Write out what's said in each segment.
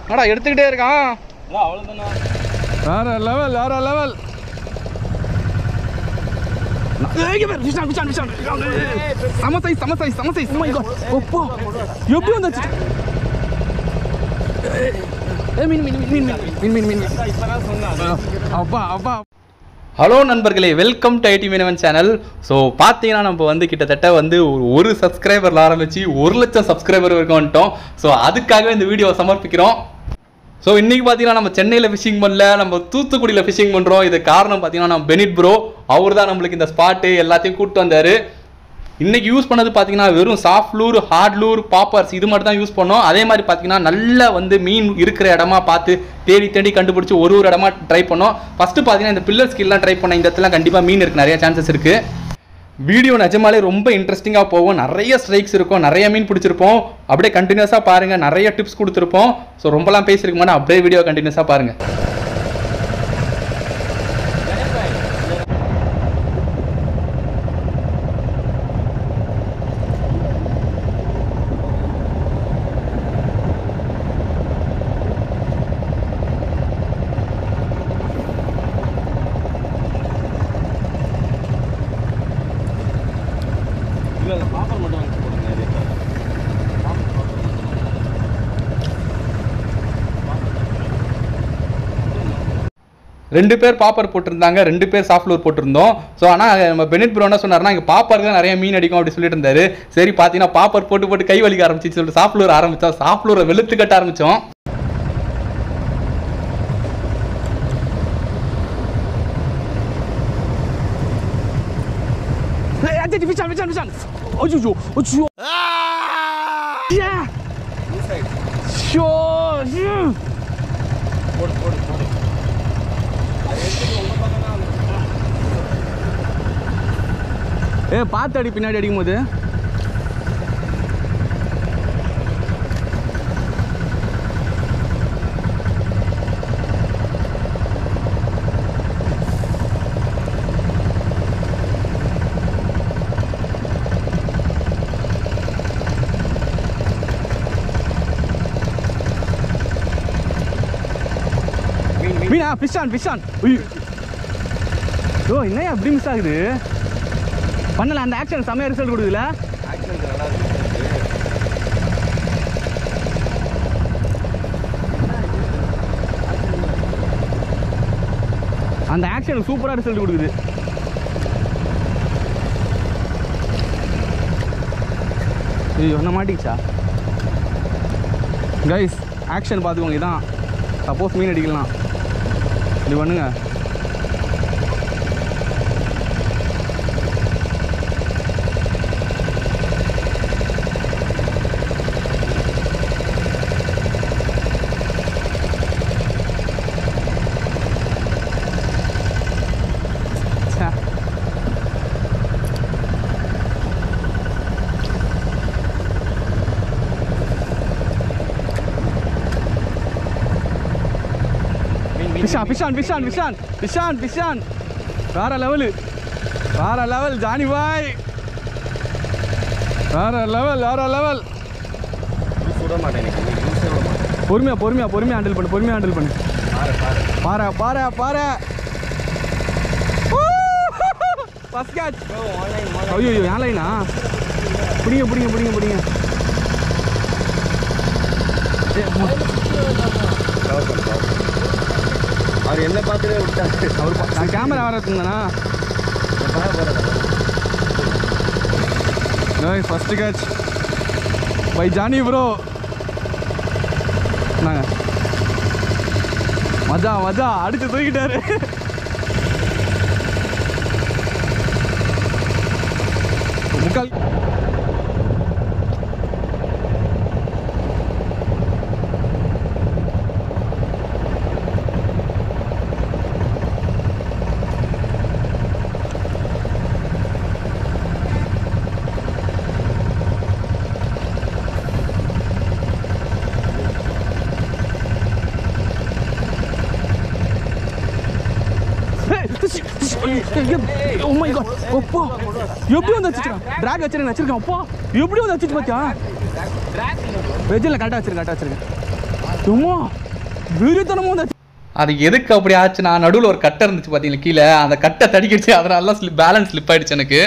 என்னடா எடுத்துக்கிட்டே இருக்கான் அவ்வளோதானா வேற லெவல் வேற லெவல் சமசை சமசை சமசை ஒப்போ எப்படி வந்துச்சு மீன் மீன் மீன் மீன் மீன் மீன் மீன் இப்பதான் சொன்னேன் அப்பா அப்பா ஹலோ நண்பர்களே welcome to IT Meenavan channel so பார்த்தீங்கன்னா நம்ம வந்து கிட்டத்தட்ட வந்து ஒரு ஒரு சப்ஸ்கிரைபரில் ஆரம்பித்து ஒரு லட்சம் சப்ஸ்கிரைபர் வரைக்கும் வந்துட்டோம் ஸோ அதுக்காகவே இந்த வீடியோவை சமர்ப்பிக்கிறோம் ஸோ இன்றைக்கி பார்த்தீங்கன்னா நம்ம சென்னையில் ஃபிஷிங் பண்ணல நம்ம தூத்துக்குடியில் ஃபிஷிங் பண்ணுறோம் இது காரணம் பார்த்தீங்கன்னா நம்ம பெனிட் ப்ரோ அவர் தான் நம்மளுக்கு இந்த ஸ்பாட்டு எல்லாத்தையும் கூப்பிட்டு வந்தார் இன்னைக்கு யூஸ் பண்ணது பார்த்தீங்கன்னா வெறும் soft lure hard lure poppers இது மட்டும் தான் யூஸ் பண்ணோம் அதே மாதிரி பார்த்தீங்கன்னா நல்லா வந்து மீன் இருக்கிற இடமா பார்த்து தேடி தேடி கண்டுபிடிச்சி ஒரு ஒரு இடமா ட்ரை பண்ணோம் ஃபஸ்ட்டு பார்த்தீங்கன்னா இந்த பில்லர் ஸ்கில்லாம் ட்ரை பண்ண இந்த இடத்துல கண்டிப்பாக மீன் இருக்கு நிறைய சான்சஸ் இருக்குது வீடியோ நிஜமாலே ரொம்ப இன்ட்ரெஸ்டிங்காக போகும் நிறைய ஸ்ட்ரைக்ஸ் இருக்கும் நிறைய மீன் பிடிச்சிருப்போம் அப்படியே கண்டினியூஸாக பாருங்கள் நிறைய டிப்ஸ் கொடுத்துருப்போம் ஸோ ரொம்பலாம் பேசியிருக்க மாட்டேன் அப்படியே வீடியோ கண்டினியூஸாக பாருங்கள் இல்லை இல்லை பாப்பர் மட்டும் வாங்கி போடுங்க இது. ரெண்டு பேர் பாப்பர் போட்டிருந்தாங்க ரெண்டு பேர் சாஃப்ட்வேர் போட்டிருந்தோம் ஸோ ஆனால் நம்ம பெனிட் ப்ரோ என்ன சொன்னார்னா இங்கே பாப்பருக்கு தான் நிறைய மீன் அடிக்கும் அப்படி சொல்லிட்டு இருந்தாரு சரி பார்த்தீங்கன்னா பாப்பர் போட்டு போட்டு கை வலிக்க ஆரம்பிச்சு சொல்லிட்டு சாஃப்ட்வேர் ஆரம்பித்தோம் சாஃப்ட்வேரை வெளுத்து கட்ட ஆரம்பித்தோம் Fishan, fishan, fishan. Ajuju, ajuju. Yeah. Sure. yeah. போடு போடு போடு அது எடுத்துட்டு உங்க பக்கம் தான் வந்து ஏ பார்த்து அடி பின்னாடி அடிக்கும் போது மீன் மீன் மீனா ஃபிஷான் ஃபிஷான் ஓ என்னையா அப்படி மிஸ் ஆகுது பண்ணல அந்த ஆக்ஷன் செமையா ரிசல்ட் கொடுக்குதுல ஆக்சிடென்ட் நல்லா இருக்கு அந்த ஆக்ஷன் சூப்பரா ரிசல்ட் கொடுக்குது ஐயோ என்ன மாட்டிக்கிச்சா கைஸ் ஆக்ஷன் பார்த்துக்கோங்க இதான் சப்போஸ் மீன் அடிக்கலாம் இப்படி பண்ணுங்க ச்சே. மீன் மீன் விஷான் விஷான் விஷான் விஷான் விஷான் விஷான் வேற லெவலு வேற லெவல் ஜானி பாய் வேற லெவல் வேற லெவல் யூஸ் விட மாட்டேன் எனக்கு யூஸே விட மாட்டேன் பொறுமையா பொறுமையா பொறுமையா ஹேண்டில் பண்ணு பொறுமையா ஹேண்டில் பண்ணு பாரு பாரு பாரு பாரு பாரு ஃபர்ஸ்ட் கேட்ச் ஆன்லைன் ஐயோ ஐயோ ஏன் லைனா பிடிங்க பிடிங்க பிடிங்க பிடிங்க ஏ, மு- அவர் என்ன பார்த்துட்டே விட்டாரு அவர் பா- நான் கேமரா வர இருந்தானா first catch by Johnny bro நாங்க மஜா மஜா அடிச்சு தூக்கிட்டாரு முக்கால் ஓ மை காட் அப்பா எப்படி வந்து வச்சிருக்கான் டிராக் வச்சிருக்கேன் வச்சிருக்கேன் அப்பா எப்படி வந்து வச்சிட்டு பாத்தியா வெஜ்ஜில் கரெக்டாக வச்சிருக்கேன் கரெக்டாக வச்சிருக்கேன் சும்மா வீரத்தனமும் வந்தாச்சு அது எதுக்கு அப்படி ஆச்சுன்னா நடுவில் ஒரு கட்டை இருந்துச்சு பார்த்தீங்களா கீழே அந்த கட்டை தடிக்கிடுச்சு அதனால ஸ்லிப் பேலன்ஸ் ஸ்லிப் ஆயிடுச்சு எனக்கு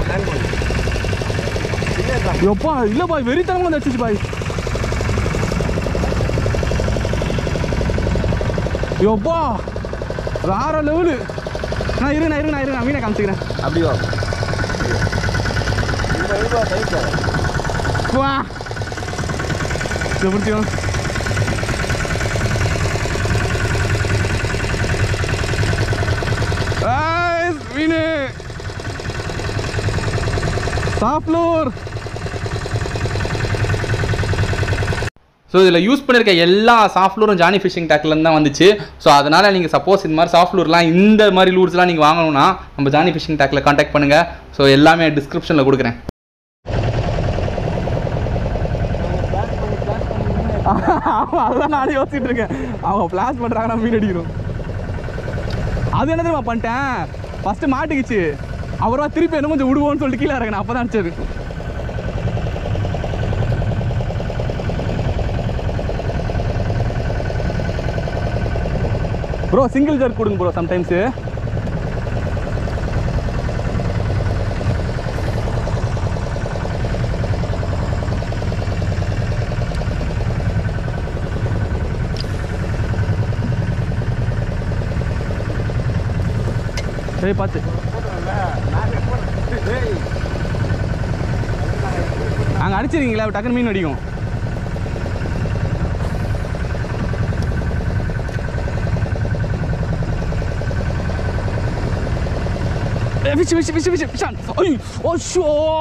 எப்பா இல்ல பாய் வெறித்தனமா வந்து அடிச்சிச்சு பாய் எப்பா வேற லெவலு நான் இரு நான் இரு நான் இரு நான் மீனை காமிச்சுக்கிறேன் அப்படி வா இருபா, இருபா, கைப்பா. வா இதை பிடிச்சிக்கோ ஏய், மீனு சாப்ளூர் ஸோ இதில் யூஸ் பண்ணியிருக்க எல்லா சாஃப்ட்லூரும் ஜானி ஃபிஷிங் டேக்லேருந்து தான் வந்துச்சு ஸோ அதனால் நீங்கள் சப்போஸ் இந்த மாதிரி சாஃப்ட்லூர்லாம் இந்த மாதிரி லூர்ஸ்லாம் நீங்கள் வாங்கணும்னா நம்ம ஜானி ஃபிஷிங் டேக்கில் காண்டாக்ட் பண்ணுங்கள் ஸோ எல்லாமே டிஸ்கிரிப்ஷனில் கொடுக்குறேன் ஆமா, அதான் நானே யோசிச்சுட்டு இருக்கேன் அவங்க பிளாஸ் பண்றாங்க நான் மீன் அடிக்கிறோம் அது என்ன தெரியுமா பண்ணிட்டேன் ஃபர்ஸ்ட் மாட்டிக்கிச்சு அப்புறமா திருப்பி என்ன கொஞ்சம் விடுவோம்னு சொல்லிட்டு கீழே இறங்கினேன் அப்பதான் அடிச்சது ப்ரோ சிங்கிள் ஜர்க் கொடுங்க ப்ரோ சம்டைம்ஸு சரி பார்த்து அங்கே அடிச்சிருக்கீங்களா டக்குன்னு மீன் அடிக்கும் ஏ, விச்சு விச்சு விச்சு விச்சு விஷான் ஐயோ ஓ ஷோ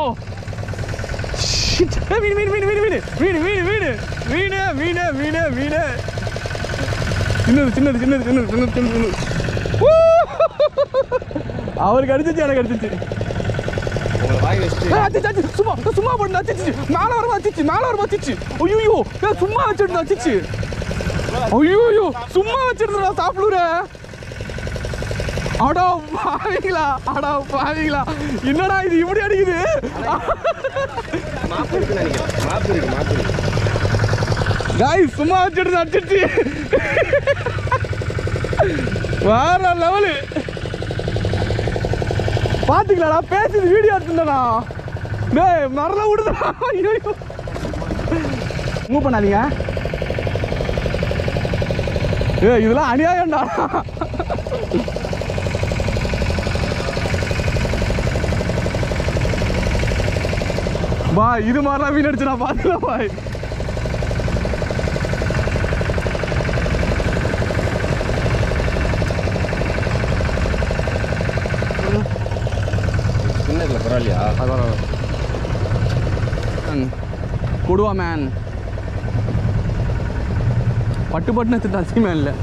ஷிட் ஏ மீன் மீன் மீன் மீன் மீன் மீன் மீன் மீன் மீன் மீன் மீன் மீன் சின்னது சின்னது சின்னது சின்னது சின்னது சின்னது சின்னது ஊ! அவருக்கு அடிச்சிச்சு எனக்கு அடிச்சிச்சு உங்களை வாய் வச்சுட்டு ஏய், அடிச்சு, அடிச்சு, சும்மா சும்மா பண்ணு அடிச்சிச்சு மேல வர அடிச்சிச்சு மேல வர அடிச்சிச்சு ஐயோ ஏய் சும்மா வச்சிருந்தா அடிச்சிச்சு ஐயோ சும்மா வச்சிருந்தா சாப்பிடுற அடா பாவிங்களா அடா பாவிங்களா என்னடா இது இப்படி அடிக்குது மாப்பு இருக்குன்னு நினைக்கிறேன் மாப்பு இருக்கு மாப்பு இருக்கு காய் சும்மா வச்சிருந்தா அடிச்சிச்சு வேற லெவலு பாத்தீங்களாடா பேசுது வீடியோ எடுத்துட்டா டேய் மரல விடுதா ஐயோ மூவ் பண்ணாதீங்க ஏ இதெல்லாம் அநியாயம்டா பாய் இது மாதிரிலாம் வீண் அடிச்சு நான் பார்த்துல பாய் சின்னதுல பரவாயில்லையா அதான் கொடுவா மேன் பட்டு பட்டுன்னு எடுத்துட்டான் சீமேன் இல்லை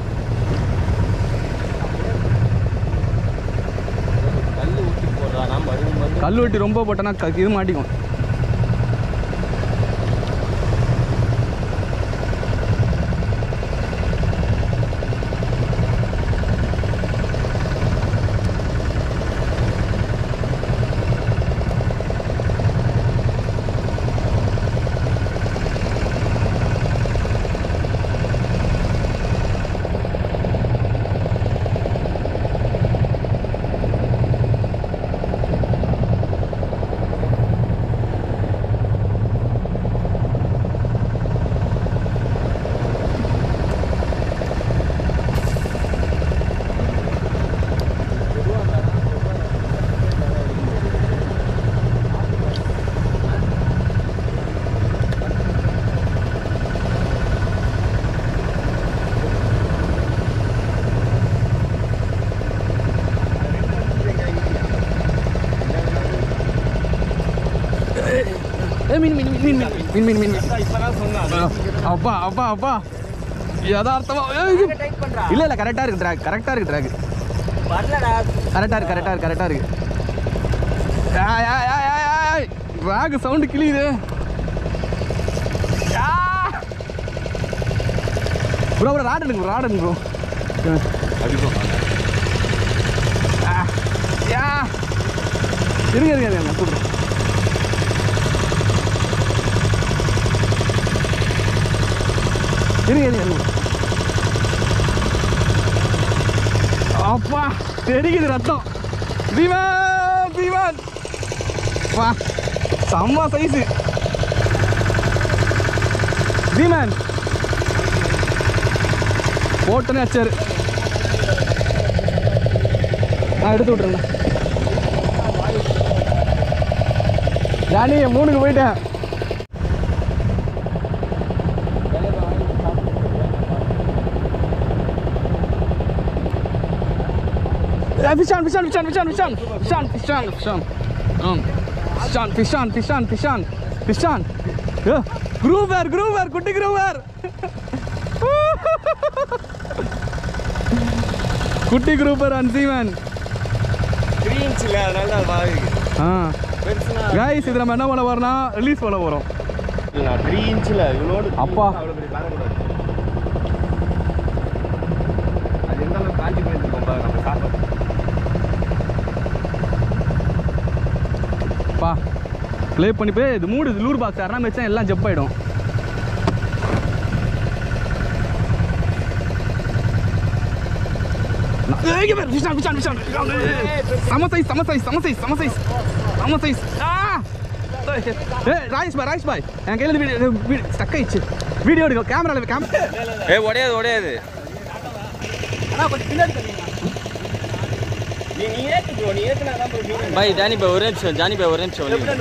கல் ஊற்றி போடுறானா மருந்து மருந்து கல் வெட்டி ரொம்ப போட்டனா க- இது மாட்டிக்கும் ஏ மீன் மீன் மீன் மீன் மீன் மீன் மீன் மீன் இப்பதான் சொன்னான் அப்பா அப்பா அப்பா யதார்த்தமா ஏய், இது- இல்ல இல்ல கரெக்டா இருக்கு ட்ராக் கரெக்டா இருக்கு ட்ராக் வரலடா கரெக்டா இருக்கு கரெக்டா இருக்கு கரெக்டா இருக்கு ஏய், ஏய், ஏய், ஏய், ஏய். வேக சவுண்டு கிளியுது ப்ரோ ப்ரோ ராட் எடுங்க ராட் எடுங்க ப்ரோ யா இருங்க இருங்க இருங்க நான் கூப்பிடுறேன் இருங்க இருங்க இருங்க அப்பா தெரிக்குது ரத்தம் தீவன் தீவன் வா செம்ம சைஸு தீமன் போட்டனே அச்சாரு நான் எடுத்து விட்றேங்க ஜானி மூணுக்கு போயிட்டேன் ஃபிஷான் ஃபிஷான் ஃபிஷான் ஃபிஷான் ஃபிஷான் ஃபிஷான் ஃபிஷான் ஃபிஷான் ஆம் ஃபிஷான் ஃபிஷான் ஃபிஷான் ஃபிஷான் ஃபிஷான் ஏ குரூவர் குரூவர் குட்டி குரூவர் குட்டி குரூப்பர் அன்சீவன் த்ரீ இன்ச் இல்லை அதனால தான் வாங்கி ஆ பெருசுனா கைஸ் இது நம்ம என்ன பண்ண போறோம்னா ரிலீஸ் பண்ண போறோம் இல்லை த்ரீ இன்ச்சில் இவனோடு அப்பா. அவ்வளோ பெரிய காணக்கூடாது அது எந்த அளவுக்கு காஞ்சி போயிருக்கோம் பாருங்க நம்ம சாப்பாடு பா ப்ளே பண்ணி போய் இது மூடு இது லூர் பாக்ஸ் யாரா வச்சா எல்லாம் ஜப் ஆயிடும் ஏய், இங்க பாரு, விஷால், விஷால், விஷால், விஷால். சம size, சம size, சம size, சம size, சம size. ஆ! ஏய், ராஜேஷ் பாய் ராஜேஷ் பாய் என் கையில் வீடியோ ஸ்டக் ஆயிடுச்சு வீடியோ எடுக்க கேமராவில் கேமரா ஏ உடையாது உடையாது நீ நீ ஏத்து ப்ரோ நீ ஏத்துனா தான் ப்ரோ மீன் பாய் ஜானி பாய் ஒரே நிமிஷம் ஜானி பாய் ஒரே நிமிஷம் வந்து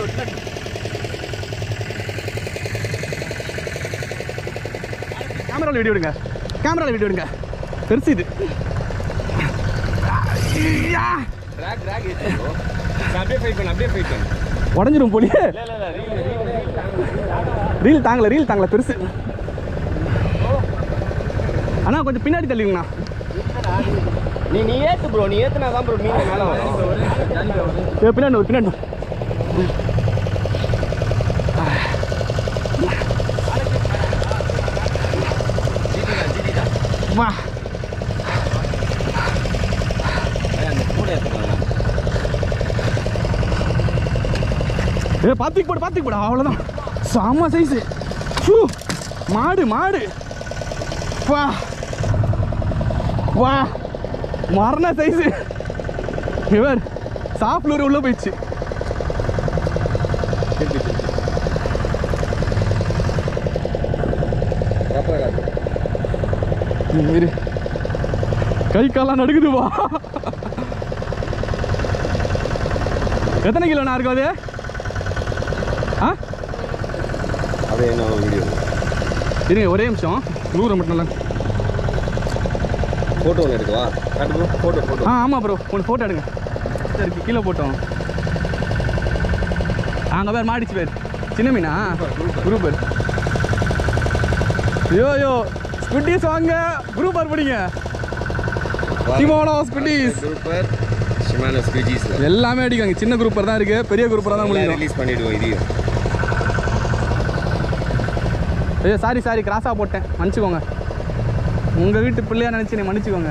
கேமராவில் வீடியோ எடுங்க கேமராவில் வீடியோ எடுங்க பெருசு இது ஐயா! ட்ராக் ட்ராக் ஏத்து ப்ரோ அப்படியே ஃபைட் பண்ணு அப்படியே ஃபைட் பண்ணு உடஞ்சிரும் போலியே இல்ல இல்ல இல்ல ரீல் ரீல் தாங்கல ரீல் தாங்கல பெருசு அண்ணா கொஞ்சம் பின்னாடி தள்ளிங்கண்ணா நீ நீ ஏத்து ப்ரோ நீ ஏத்துனா தான் ப்ரோ மீன் மேல வரும் ஏ பின்னாடி ஒரு பின்னாடி வா. வா அந்த கூட ஏத்துக்கலாம் ஏ பாத்துக்கு போடு பாத்துக்கு போடு அவ்வளோதான் செம்ம சைஸு ஷூ மாடு மாடு வா வா மரண சைஸு இவர் சாப்பிட்லூர் உள்ள போயிடுச்சு இரு கை காலாம் நடுக்குது வா எத்தனை கிலோண்ணா இருக்கும் அது ஆ அது என்ன வீடியோ இருங்க ஒரே நிமிஷம் நூறு மட்டும் இல்லை ஃபோட்டோ ஒன்று எடுக்கவா காட்டு ப்ரோ ஃபோட்டோ ஃபோட்டோ ஆ ஆமாம் ப்ரோ ஒன்று ஃபோட்டோ எடுங்க சரி கீழே போட்டோம் அங்கே பேர் மாடிச்சு பேர் சின்ன மீனா குரூப் பேர் ஐயோ ஐயோ ஸ்குட்டீஸ் வாங்க குரூப் பேர் பிடிங்க சிமோனோ ஸ்குட்டீஸ் சூப்பர் ஷிமானோ ஸ்பீஜிஸில் எல்லாமே அடிக்காங்க சின்ன குரூப்பர் தான் இருக்கு பெரிய குரூப்பர் தான் முடியும் ரிலீஸ் பண்ணிடுவோம் இதையும் ஐயோ சாரி சாரி கிராஸாக போட்டேன் மன்னிச்சுக்கோங்க உங்கள் வீட்டு பிள்ளையா நினச்சி நீ மன்னிச்சுக்கோங்க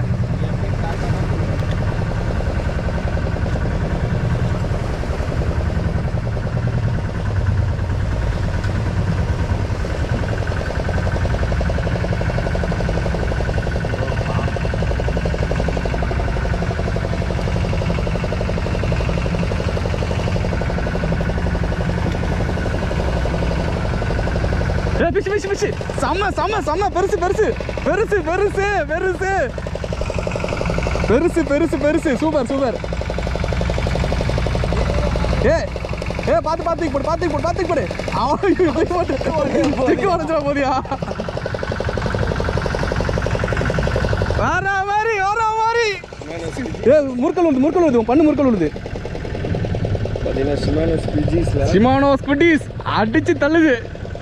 ஏ பிச்சு பிச்சு பிச்சு செம்ம செம்ம செம்ம பெருசு பெருசு பெருசு பெருசு பெருசு பெருசு பெருசு பெருசு சூப்பர் சூப்பர் ஏ ஏ பார்த்து பார்த்து போடு பார்த்து போடு பார்த்து போடு அவன் இப்படி போட்டு சிக்கு உடஞ்சிட போதியா வேற மாதிரி வேற மாதிரி ஏ முறுக்கல் உழுது முறுக்கல் உழுது உன் பண்ணு முறுக்கல் உழுது பார்த்தீங்கன்னா ஷிமானோ ஸ்பீஜிஸில் சிமானோ ஸ்குட்டீஸ் அடிச்சு தள்ளுது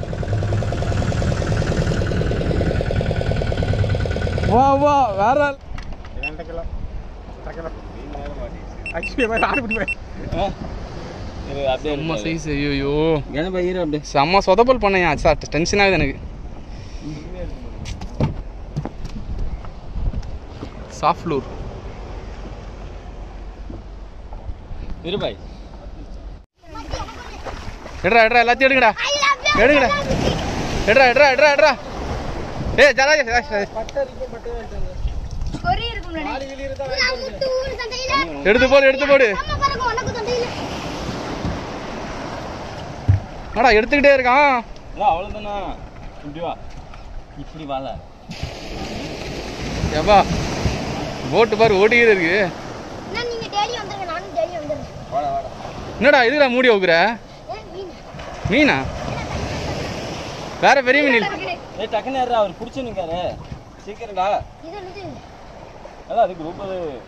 வா வா வேற இது அப்படியே செம்ம சைஸ் ஐயோ என்ன பையன் அப்படியே செம்ம சொதப்பல் பண்ணையா சார் டென்ஷன் ஆகுது எனக்கு சாஃப்ட்லூர் இரு பாய் எடுறா எடுறா எல்லாத்தையும் எடுங்கடா எடுங்கடா எடுறா எடுறா எடுறா எடுறா ஏ ஜராஜ் கொரி இருக்கும்ல நான் முட்டு ஊரு சந்தையில எடுத்து போடு எடுத்து போடு நம்ம பாருங்க உனக்கு சந்தையில ஆடா எடுத்துக்கிட்டே இருக்கான் அவ்வளவுதானா இப்படி வா இப்படி வாழ ஏப்பா போட்டு பாரு ஓடிக்கிட்டு இருக்கு என்ன நீங்க டெய்லி வந்துருங்க நானும் டெய்லி வந்துடுறேன் என்னடா இதுடா மூடி வைக்கிற ஏன் மீன் மீனா வேற பெரிய மீன் இல்ல ஏய் டக்குன்னு ஏறா அவர் பிடிச்சு நிக்காரு சீக்கிரம்டா இது என்னது அதான் அதுக்கு ரொம்ப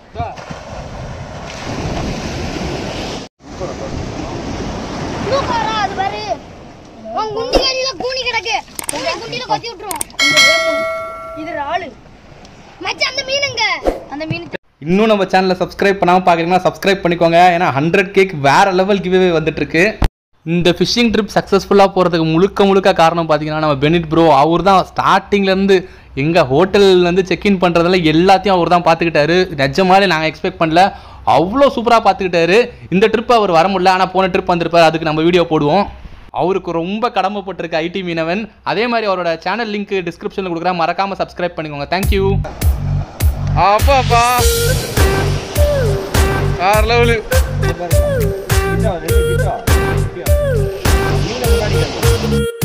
ப்ளூ கலரா அது பாரு உன் குண்டி கடியில கூனி கிடக்கு இந்த குண்டில கொத்தி விட்டுரும் இது ராலு மச்சான் அந்த மீனுங்க அந்த மீன் இன்னும் நம்ம சேனலை சப்ஸ்கிரைப் பண்ணாமல் பார்க்குறீங்கன்னா சப்ஸ்கிரைப் பண்ணிக்கோங்க ஏன்னா ஹண்ட்ரட் கேக் வேற லெவல் கிவ்வே வந்துட்டு இருக்கு இந்த ஃபிஷிங் ட்ரிப் சக்ஸஸ்ஃபுல்லாக போகிறதுக்கு முழுக்க முழுக்க காரணம் பார்த்தீங்கன்னா நம்ம பெனிட் ப்ரோ அவர் தான் ஸ்டார்டிங்லேருந்து எங்கள் ஹோட்டல்லேருந்து செக்இன் பண்ணுறதுல எல்லாத்தையும் அவர் தான் பார்த்துக்கிட்டாரு நிஜமாலே நாங்கள் எக்ஸ்பெக்ட் பண்ணல அவ்வளோ சூப்பராக பார்த்துக்கிட்டாரு இந்த ட்ரிப் அவர் வர முடியல ஆனால் போன ட்ரிப் வந்திருப்பார் அதுக்கு நம்ம வீடியோ போடுவோம் அவருக்கு ரொம்ப கடமைப்பட்டிருக்கு ஐடி மீனவன் அதே மாதிரி அவரோட சேனல் லிங்க் டிஸ்கிரிப்ஷனில் கொடுக்குறேன் மறக்காமல் சப்ஸ்கிரைப் பண்ணிக்கோங்க தேங்க்யூ அப்பாப்பா வேற லெவலு ரெண்டு கிட்ட மீனை முன்னாடி